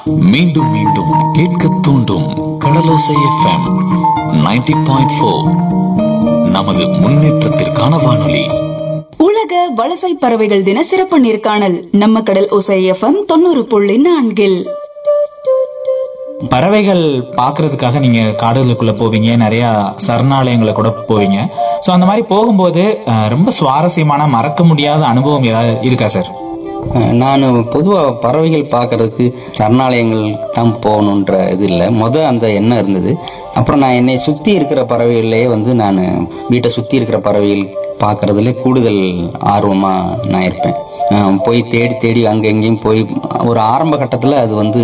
மீண்டும் மீண்டும் கேட்க தூண்டும் கடலோசை எஃப்எம் 90.4 பாயிண்ட் ஃபோர் நமது முன்னேற்றத்திற்கான வானொலி உலக வலசை பறவைகள் தின சிறப்பு நேர்காணல் நம்ம கடல் ஒசை எஃப்எம் தொண்ணூறு புள்ளி நான்கில் பறவைகள் பார்க்கறதுக்காக நீங்க காடுகளுக்குள்ள போவீங்க நிறைய சரணாலயங்களை கூட போவீங்க ஸோ அந்த மாதிரி போகும்போது அஹ், ரொம்ப சுவாரஸ்யமான மறக்க முடியாத அனுபவம் ஏதாவது இருக்கா சார் நான் பொதுவாக பறவைகள் பார்க்கறதுக்கு சரணாலயங்கள் தான் போகணுன்ற இது இல்லை மொதல் அந்த எண்ணம் இருந்தது அப்புறம் நான் என்னை சுற்றி இருக்கிற பறவைகள்லேயே வந்து நான் வீட்டை சுற்றி இருக்கிற பறவைகள் பார்க்கறதுல கூடுதல் ஆர்வமாக நான் இருப்பேன் அஹ் போய் தேடி தேடி அங்கே எங்கேயும் போய் ஒரு ஆரம்ப கட்டத்தில் அது வந்து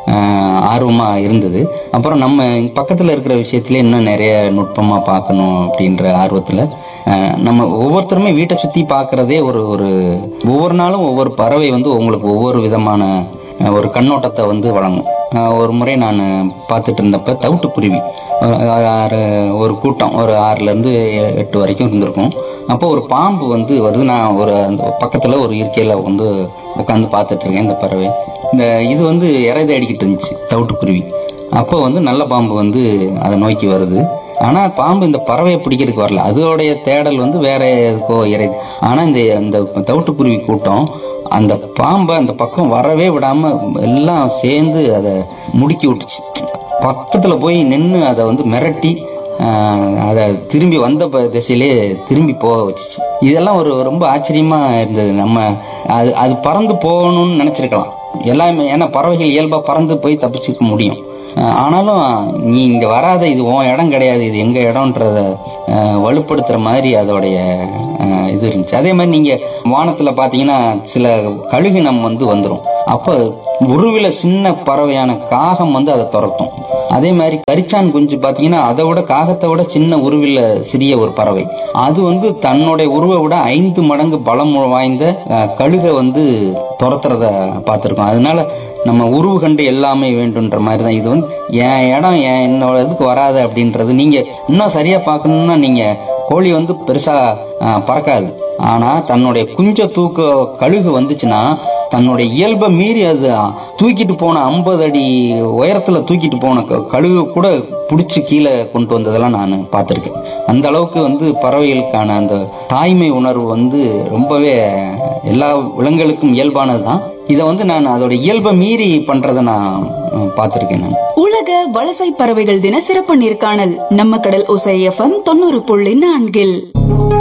ஆர்வமாக இருந்தது அப்புறம் நம்ம பக்கத்தில் இருக்கிற விஷயத்துல இன்னும் நிறைய நுட்பமாக பார்க்கணும் அப்படின்ற ஆர்வத்தில் நம்ம ஒவ்வொருத்தருமே வீட்டை சுற்றி பார்க்குறதே ஒரு ஒரு ஒவ்வொரு நாளும் ஒவ்வொரு பறவை வந்து உங்களுக்கு ஒவ்வொரு விதமான அஹ், ஒரு கண்ணோட்டத்தை வந்து வழங்கும் அஹ், ஒரு முறை நான் பார்த்துட்டு இருந்தப்ப தவிட்டுக்குருவி அஹ், ஆறு ஒரு கூட்டம் ஒரு ஆறுலேருந்து எட்டு வரைக்கும் இருந்திருக்கும் அப்போ ஒரு பாம்பு வந்து வருது நான் ஒரு அந்த பக்கத்தில் ஒரு இருக்கையில் வந்து உட்காந்து பார்த்துட்டு இருக்கேன் இந்த பறவை இந்த இது வந்து இறை தேடிக்கிட்டு இருந்துச்சு தவிட்டுக்குருவி அப்போ வந்து நல்ல பாம்பு வந்து அதை நோக்கி வருது ஆனால் பாம்பு இந்த பறவையை பிடிக்கிறதுக்கு வரல அதோடைய தேடல் வந்து வேற எதுக்கோ இறை ஆனால் இந்த இந்த தவிட்டுக்குருவி கூட்டம் அந்த பாம்பை அந்த பக்கம் வரவே விடாம எல்லாம் சேர்ந்து அதை முடுக்கி விட்டுச்சு பக்கத்தில் போய் நின்று அதை வந்து மிரட்டி ஆஹ், அதை திரும்பி வந்த ப- திசையிலே திரும்பி போக வச்சுச்சு இதெல்லாம் ஒரு ரொம்ப ஆச்சரியமா இருந்தது நம்ம அது அது பறந்து போகணும்னு நினைச்சிருக்கலாம் எல்லாமே ஏன்னா பறவைகள் இயல்பா பறந்து போய் தப்பிச்சுக்க முடியும் ஆஹ், ஆனாலும் நீ இங்க வராத இது உன் இடம் கிடையாது இது எங்க இடம்ன்றத ஆஹ், வலுப்படுத்துற மாதிரி அதோடைய ஆஹ், இது இருந்துச்சு அதே மாதிரி நீங்க வானத்துல பாத்தீங்கன்னா சில கழுகினம் வந்து வந்துடும் அப்ப உருவில சின்ன பறவையான காகம் வந்து அதை துரத்தும் அதே மாதிரி கரிச்சான் குஞ்சு பாத்தீங்கன்னா அதை விட காகத்தை விட சின்ன உருவில சிறிய ஒரு பறவை அது வந்து தன்னுடைய உருவை விட ஐந்து மடங்கு பலம் வாய்ந்த அஹ், கழுகை வந்து துரத்துறத பார்த்துருக்கோம் அதனால நம்ம உருவு கண்டு எல்லாமே வேண்டுன்ற மாதிரி தான் இது வந்து என் இடம் என் என்னோட இதுக்கு வராது அப்படின்றது நீங்க இன்னும் சரியா பார்க்கணும்னா நீங்க கோழி வந்து பெருசா அஹ், பறக்காது ஆனா தன்னுடைய குஞ்ச தூக்க கழுகு வந்துச்சுன்னா தன்னுடைய இயல்பை மீறி அது தூக்கிட்டு போன ஐம்பது அடி உயரத்துல தூக்கிட்டு போன க- கழுகு கூட பிடிச்சி கீழே கொண்டு வந்ததெல்லாம் நான் பார்த்துருக்கேன் அந்த அளவுக்கு வந்து பறவைகளுக்கான அந்த தாய்மை உணர்வு வந்து ரொம்பவே எல்லா விலங்குகளுக்கும் இயல்பானது தான் இதை வந்து நான் அதோட இயல்பை மீறி பண்றதை நான் பார்த்துருக்கேன் நான் உலக வலசை பறவைகள் தின சிறப்பு நேர்காணல் நம்ம கடல் ஒசை எஃப்எம் தொண்ணூறு புள்ளி நான்கில்